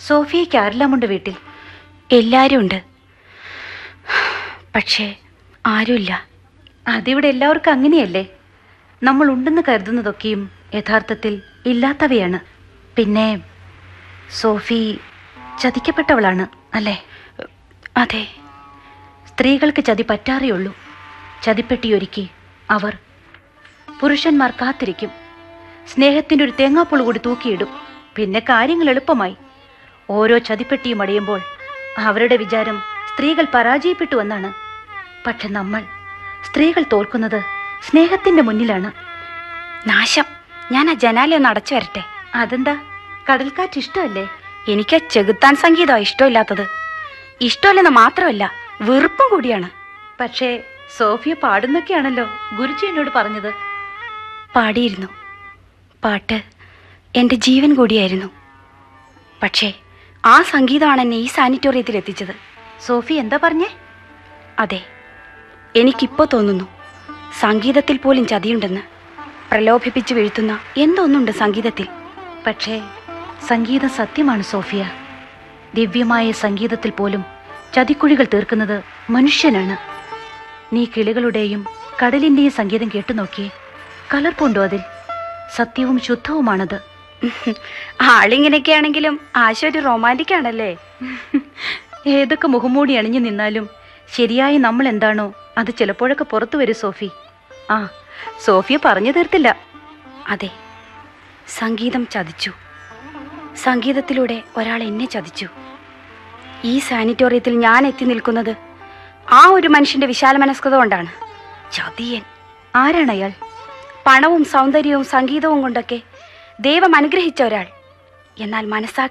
സോഫിയയ്ക്ക് ആരെല്ലാമുണ്ട് വീട്ടിൽ എല്ലാരും ഉണ്ട് പക്ഷേ ആരുമില്ല അതിവിടെ എല്ലാവർക്കും അങ്ങനെയല്ലേ നമ്മൾ ഉണ്ടെന്ന് കരുതുന്നതൊക്കെയും യഥാർത്ഥത്തിൽ ഇല്ലാത്തവയാണ് പിന്നെ സോഫി ചതിക്കപ്പെട്ടവളാണ് അല്ലേ അതെ സ്ത്രീകൾക്ക് ചതി പറ്റാറേയുള്ളൂ ചതിപ്പെട്ടിയൊരുക്കി അവർ പുരുഷന്മാർ കാത്തിരിക്കും സ്നേഹത്തിൻ്റെ ഒരു തേങ്ങാപ്പുള് കൂടി തൂക്കിയിടും പിന്നെ കാര്യങ്ങൾ എളുപ്പമായി ഓരോ ചതിപ്പെട്ടിയും അടയുമ്പോൾ അവരുടെ വിചാരം സ്ത്രീകൾ പരാജയപ്പെട്ടു എന്നാണ് പക്ഷെ നമ്മൾ സ്ത്രീകൾ തോൽക്കുന്നത് സ്നേഹത്തിന്റെ മുന്നിലാണ് നാശം ഞാൻ ആ ജനാല ഒന്ന് അടച്ചു വരട്ടെ അതെന്താ കടൽക്കാറ്റ് ഇഷ്ടമല്ലേ എനിക്ക് ചെകുത്താൻ സംഗീതം ഇഷ്ടമില്ലാത്തത് ഇഷ്ടമല്ലെന്ന് മാത്രമല്ല വെറുപ്പും കൂടിയാണ് പക്ഷേ സോഫിയ പാടുന്നൊക്കെയാണല്ലോ ഗുരുജി എന്നോട് പറഞ്ഞത് പാടിയിരുന്നു പാട്ട് എൻ്റെ ജീവൻ കൂടിയായിരുന്നു പക്ഷേ ആ സംഗീതമാണ് എന്നെ ഈ സാനിറ്റോറിയത്തിൽ എത്തിച്ചത് സോഫി എന്താ പറഞ്ഞേ അതെ എനിക്കിപ്പോൾ തോന്നുന്നു സംഗീതത്തിൽ പോലും ചതിയുണ്ടെന്ന് പ്രലോഭിപ്പിച്ച് വീഴ്ത്തുന്ന എന്തോന്നുണ്ട് സംഗീതത്തിൽ പക്ഷേ സംഗീതം സത്യമാണ് സോഫിയ ദിവ്യമായ സംഗീതത്തിൽ പോലും ചതിക്കുഴികൾ തീർക്കുന്നത് മനുഷ്യനാണ് നീ കിളികളുടെയും കടലിന്റെയും സംഗീതം കേട്ടു നോക്കിയേ കലർപ്പുണ്ടോ അതിൽ സത്യവും ശുദ്ധവുമാണത് ആളിങ്ങനെയൊക്കെ ആണെങ്കിലും ആശ ഒരു റൊമാൻറ്റിക് ആണല്ലേ ഏതൊക്കെ മുഖംമൂടി അണിഞ്ഞു നിന്നാലും ശരിയായ നമ്മൾ എന്താണോ അത് ചിലപ്പോഴൊക്കെ പുറത്തു വരും സോഫി ആ സോഫിയ പറഞ്ഞു തീർത്തില്ല അതെ സംഗീതം ചതിച്ചു സംഗീതത്തിലൂടെ ഒരാൾ എന്നെ ചതിച്ചു ഈ സാനിറ്റോറിയത്തിൽ ഞാൻ എത്തി നിൽക്കുന്നത് ആ ഒരു മനുഷ്യന്റെ വിശാല മനസ്കത കൊണ്ടാണ് ചതിയൻ ആരാണ് അയാൾ പണവും സൗന്ദര്യവും സംഗീതവും കൊണ്ടൊക്കെ ദൈവം അനുഗ്രഹിച്ച ഒരാൾ എന്നാൽ മനസ്സാ